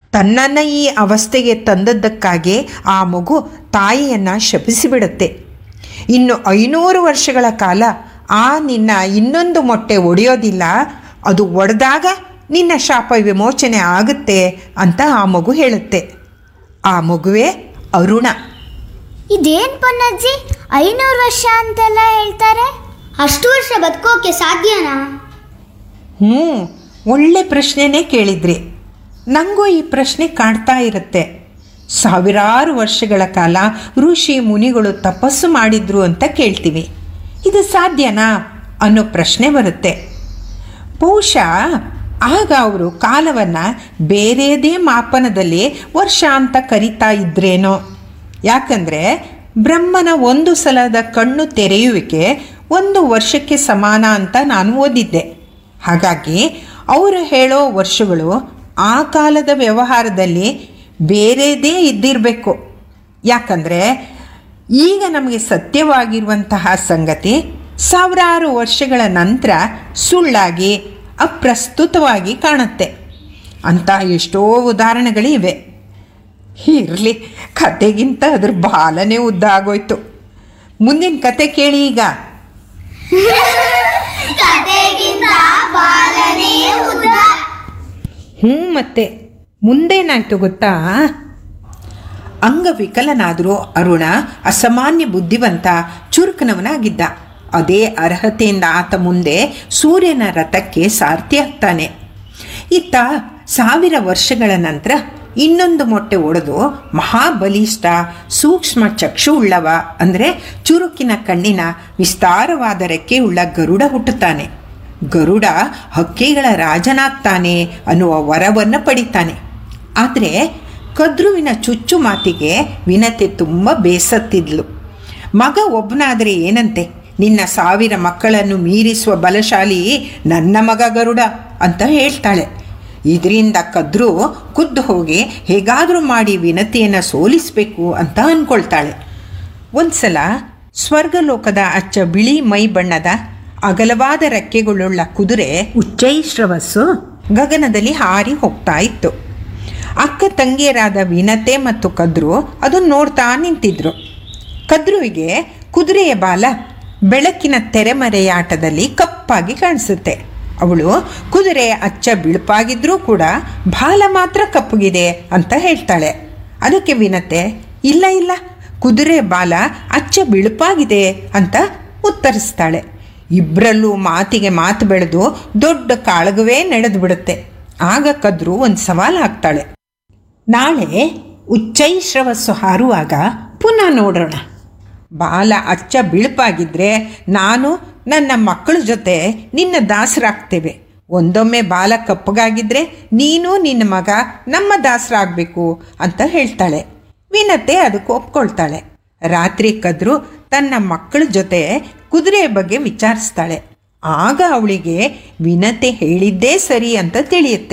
ತನ್ನನ್ನು ಈ ಅವಸ್ಥೆಗೆ ತಂದದ್ದಕ್ಕಾಗಿ ಆ ಮಗು ತಾಯಿಯನ್ನು ಶಪಿಸಿಬಿಡುತ್ತೆ ಇನ್ನು ಐನೂರು ವರ್ಷಗಳ ಕಾಲ ಆ ನಿನ್ನ ಇನ್ನೊಂದು ಮೊಟ್ಟೆ ಒಡೆಯೋದಿಲ್ಲ ಅದು ಒಡೆದಾಗ ನಿನ್ನ ಶಾಪ ವಿಮೋಚನೆ ಆಗುತ್ತೆ ಅಂತ ಆ ಮಗು ಹೇಳುತ್ತೆ ಆ ಮಗುವೇ ಅರುಣ ಇದೇನ್ ಪೊನ್ನಜ್ಜಿ ಐನೂರು ವರ್ಷ ಅಂತೆಲ್ಲ ಹೇಳ್ತಾರೆ ಅಷ್ಟು ವರ್ಷ ಬದುಕೋಕೆ ಸಾಧ್ಯನಾ ಹ್ಞೂ ಒಳ್ಳೆ ಪ್ರಶ್ನೆನೇ ಕೇಳಿದ್ರಿ ನನಗೂ ಈ ಪ್ರಶ್ನೆ ಕಾಡ್ತಾ ಇರುತ್ತೆ ಸಾವಿರಾರು ವರ್ಷಗಳ ಕಾಲ ಋಷಿ ಮುನಿಗಳು ತಪಸ್ಸು ಮಾಡಿದ್ರು ಅಂತ ಕೇಳ್ತೀವಿ ಇದು ಸಾಧ್ಯನಾ ಅನ್ನೋ ಪ್ರಶ್ನೆ ಬರುತ್ತೆ ಬಹುಶಃ ಆಗ ಅವರು ಕಾಲವನ್ನು ಬೇರೆಯದೇ ಮಾಪನದಲ್ಲಿ ವರ್ಷ ಅಂತ ಕರಿತಾ ಇದ್ರೇನೋ ಯಾಕಂದರೆ ಬ್ರಹ್ಮನ ಒಂದು ಸಲದ ಕಣ್ಣು ತೆರೆಯುವಿಕೆ ಒಂದು ವರ್ಷಕ್ಕೆ ಸಮಾನ ಅಂತ ನಾನು ಓದಿದ್ದೆ ಹಾಗಾಗಿ ಅವರು ಹೇಳೋ ವರ್ಷಗಳು ಆ ಕಾಲದ ವ್ಯವಹಾರದಲ್ಲಿ ಬೇರೆದೇ ಇದ್ದಿರಬೇಕು ಯಾಕಂದರೆ ಈಗ ನಮಗೆ ಸತ್ಯವಾಗಿರುವಂತಹ ಸಂಗತಿ ಸಾವಿರಾರು ವರ್ಷಗಳ ನಂತರ ಸುಳ್ಳಾಗಿ ಅಪ್ರಸ್ತುತವಾಗಿ ಕಾಣುತ್ತೆ ಅಂತ ಎಷ್ಟೋ ಉದಾಹರಣೆಗಳಿವೆ ಇರಲಿ ಕತೆಗಿಂತ ಅದ್ರ ಬಾಲನೇ ಉದ್ದ ಆಗೋಯ್ತು ಮುಂದಿನ ಕತೆ ಕೇಳಿ ಈಗ ಹ್ಞೂ ಮತ್ತೆ ಮುಂದೇನಾಯ್ತು ಗೊತ್ತಾ ಅಂಗವಿಕಲನಾದರೂ ಅರುಣ ಅಸಾಮಾನ್ಯ ಬುದ್ಧಿವಂತ ಚುರುಕನವನಾಗಿದ್ದ ಅದೇ ಅರ್ಹತೆಯಿಂದ ಆತ ಮುಂದೆ ಸೂರ್ಯನ ರಥಕ್ಕೆ ಸಾರಥಿ ಆಗ್ತಾನೆ ಇತ್ತ ಸಾವಿರ ವರ್ಷಗಳ ನಂತರ ಇನ್ನೊಂದು ಮೊಟ್ಟೆ ಒಡೆದು ಮಹಾಬಲಿಷ್ಠ ಸೂಕ್ಷ್ಮ ಚಕ್ಷು ಉಳ್ಳವ ಅಂದರೆ ಚುರುಕಿನ ಕಣ್ಣಿನ ವಿಸ್ತಾರವಾದ ರೆಕ್ಕೆ ಉಳ್ಳ ಗರುಡ ಹುಟ್ಟುತ್ತಾನೆ ಗರುಡ ಹಕ್ಕಿಗಳ ರಾಜನಾಗ್ತಾನೆ ಅನ್ನುವ ವರವನ್ನು ಪಡಿತಾನೆ ಆದರೆ ಕದ್ರುವಿನ ಚುಚ್ಚು ಮಾತಿಗೆ ವಿನತೆ ತುಂಬ ಬೇಸತ್ತಿದ್ಲು ಮಗ ಒಬ್ಬನಾದರೆ ಏನಂತೆ ನಿನ್ನ ಸಾವಿರ ಮಕ್ಕಳನ್ನು ಮೀರಿಸುವ ಬಲಶಾಲಿ ನನ್ನ ಮಗ ಗರುಡ ಅಂತ ಹೇಳ್ತಾಳೆ ಇದರಿಂದ ಕದ್ರು ಖುದ್ದು ಹೋಗಿ ಹೇಗಾದರೂ ಮಾಡಿ ವಿನತಿಯನ್ನು ಸೋಲಿಸಬೇಕು ಅಂತ ಅಂದ್ಕೊಳ್ತಾಳೆ ಒಂದ್ಸಲ ಸ್ವರ್ಗಲೋಕದ ಅಚ್ಚ ಬಿಳಿ ಮೈ ಬಣ್ಣದ ಅಗಲವಾದ ರೆಕ್ಕೆಗಳುಳ್ಳ ಕುದುರೆ ಉಚ್ಚೈಶ್ರವಸ್ಸು ಗಗನದಲ್ಲಿ ಹಾರಿ ಹೋಗ್ತಾ ಇತ್ತು ಅಕ್ಕ ತಂಗಿಯರಾದ ವಿನತೆ ಮತ್ತು ಕದ್ರು ಅದನ್ನು ನೋಡ್ತಾ ನಿಂತಿದ್ರು ಕದ್ರುವಿಗೆ ಕುದುರೆಯ ಬಾಲ ಬೆಳಕಿನ ತೆರೆಮರೆಯಾಟದಲ್ಲಿ ಕಪ್ಪಾಗಿ ಕಾಣಿಸುತ್ತೆ ಅವಳು ಕುದುರೆ ಅಚ್ಚ ಬಿಳುಪಾಗಿದ್ರೂ ಕೂಡ ಬಾಲ ಮಾತ್ರ ಕಪ್ಪಗಿದೆ ಅಂತ ಹೇಳ್ತಾಳೆ ಅದಕ್ಕೆ ವಿನತೆ ಇಲ್ಲ ಇಲ್ಲ ಕುದುರೆ ಬಾಲ ಅಚ್ಚ ಬಿಳುಪಾಗಿದೆ ಅಂತ ಉತ್ತರಿಸ್ತಾಳೆ ಇಬ್ಬರಲ್ಲೂ ಮಾತಿಗೆ ಮಾತು ಬೆಳೆದು ದೊಡ್ಡ ಕಾಳಗವೇ ನಡೆದು ಬಿಡುತ್ತೆ ಆಗ ಕದ್ರು ಒಂದು ಸವಾಲು ಹಾಕ್ತಾಳೆ ನಾಳೆ ಉಚ್ಚೈಶ್ರವಸ್ಸು ಹಾರುವಾಗ ಪುನಃ ನೋಡೋಣ ಬಾಲ ಅಚ್ಚ ಬಿಳುಪಾಗಿದ್ದರೆ ನಾನು ನನ್ನ ಮಕ್ಕಳ ಜೊತೆ ನಿನ್ನ ದಾಸರಾಗ್ತೇವೆ ಒಂದೊಮ್ಮೆ ಬಾಲ ಕಪ್ಪಗಾಗಿದ್ದರೆ ನೀನು ನಿನ್ನ ಮಗ ನಮ್ಮ ದಾಸರಾಗಬೇಕು ಅಂತ ಹೇಳ್ತಾಳೆ ವಿನತೆ ಅದಕ್ಕೆ ಒಪ್ಕೊಳ್ತಾಳೆ ರಾತ್ರಿ ಕದ್ರು ತನ್ನ ಮಕ್ಕಳ ಜೊತೆ ಕುದುರೆಯ ಬಗ್ಗೆ ವಿಚಾರಿಸ್ತಾಳೆ ಆಗ ಅವಳಿಗೆ ವಿನತೆ ಹೇಳಿದ್ದೇ ಸರಿ ಅಂತ ತಿಳಿಯುತ್ತೆ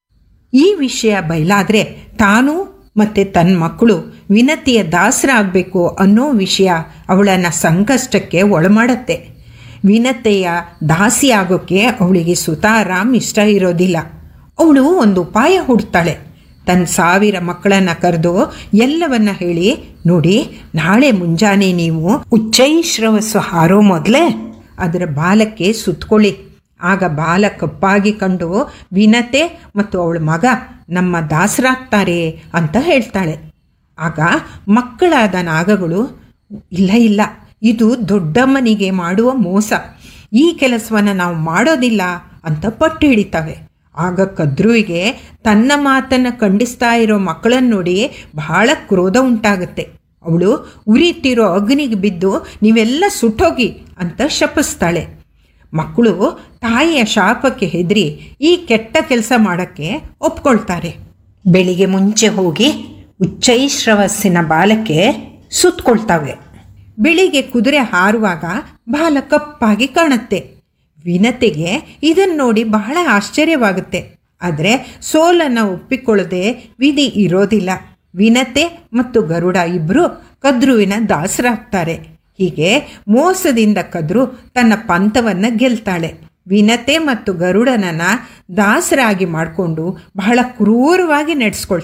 ಈ ವಿಷಯ ಬಯಲಾದರೆ ತಾನು ಮತ್ತು ತನ್ನ ಮಕ್ಕಳು ವಿನತಿಯ ದಾಸರಾಗಬೇಕು ಅನ್ನೋ ವಿಷಯ ಅವಳನ್ನು ಸಂಕಷ್ಟಕ್ಕೆ ಒಳಮಾಡತ್ತೆ ವಿನತೆಯ ದಾಸಿ ಆಗೋಕ್ಕೆ ಅವಳಿಗೆ ಸುತಾರಾಮ್ ಇಷ್ಟ ಇರೋದಿಲ್ಲ ಅವಳು ಒಂದು ಉಪಾಯ ಹುಡ್ತಾಳೆ ತನ್ನ ಸಾವಿರ ಮಕ್ಕಳನ್ನು ಕರೆದು ಎಲ್ಲವನ್ನ ಹೇಳಿ ನೋಡಿ ನಾಳೆ ಮುಂಜಾನೆ ನೀವು ಉಚ್ಚೈಶ್ರವಸ್ಸು ಹಾರೋ ಮೊದಲೇ ಅದರ ಬಾಲಕ್ಕೆ ಸುತ್ತಕೊಳ್ಳಿ ಆಗ ಬಾಲ ಕಪ್ಪಾಗಿ ಕಂಡು ವಿನತೆ ಮತ್ತು ಅವಳ ಮಗ ನಮ್ಮ ದಾಸರಾಗ್ತಾರೆ ಅಂತ ಹೇಳ್ತಾಳೆ ಆಗ ಮಕ್ಕಳಾದ ನಾಗಗಳು ಇಲ್ಲ ಇಲ್ಲ ಇದು ದೊಡ್ಡಮ್ಮನಿಗೆ ಮಾಡುವ ಮೋಸ ಈ ಕೆಲಸವನ್ನು ನಾವು ಮಾಡೋದಿಲ್ಲ ಅಂತ ಪಟ್ಟು ಹಿಡಿತವೆ ಆಗ ಕದ್ರುವಿಗೆ ತನ್ನ ಮಾತನ್ನು ಖಂಡಿಸ್ತಾ ಇರೋ ಮಕ್ಕಳನ್ನು ನೋಡಿ ಬಹಳ ಕ್ರೋಧ ಉಂಟಾಗುತ್ತೆ ಅವಳು ಉರಿತಿರೋ ಅಗ್ನಿಗೆ ಬಿದ್ದು ನೀವೆಲ್ಲ ಸುಟ್ಟೋಗಿ ಅಂತ ಶಪಿಸ್ತಾಳೆ ಮಕ್ಕಳು ತಾಯಿಯ ಶಾಪಕ್ಕೆ ಹೆದರಿ ಈ ಕೆಟ್ಟ ಕೆಲಸ ಮಾಡೋಕ್ಕೆ ಒಪ್ಕೊಳ್ತಾರೆ ಬೆಳಿಗ್ಗೆ ಮುಂಚೆ ಹೋಗಿ ಉಚ್ಚೈಶ್ರವಸ್ಸಿನ ಬಾಲಕ್ಕೆ ಸುತ್ತಕೊಳ್ತವೆ ಬೆಳಿಗ್ಗೆ ಕುದುರೆ ಹಾರುವಾಗ ಬಾಲ ಕಪ್ಪಾಗಿ ಕಾಣುತ್ತೆ ವಿನತೆಗೆ ಇದನ್ನು ನೋಡಿ ಬಹಳ ಆಶ್ಚರ್ಯವಾಗುತ್ತೆ ಆದರೆ ಸೋಲನ್ನು ಒಪ್ಪಿಕೊಳ್ಳದೆ ವಿಧಿ ಇರೋದಿಲ್ಲ ವಿನತೆ ಮತ್ತು ಗರುಡ ಇಬ್ಬರು ಕದ್ರುವಿನ ದಾಸರಾಗ್ತಾರೆ ಹೀಗೆ ಮೋಸದಿಂದ ಕದ್ರು ತನ್ನ ಪಂಥವನ್ನು ಗೆಲ್ತಾಳೆ ವಿನತೆ ಮತ್ತು ಗರುಡನನ್ನು ದಾಸರಾಗಿ ಮಾಡಿಕೊಂಡು ಬಹಳ ಕ್ರೂರವಾಗಿ ನಡೆಸ್ಕೊಳ್ತಾಳೆ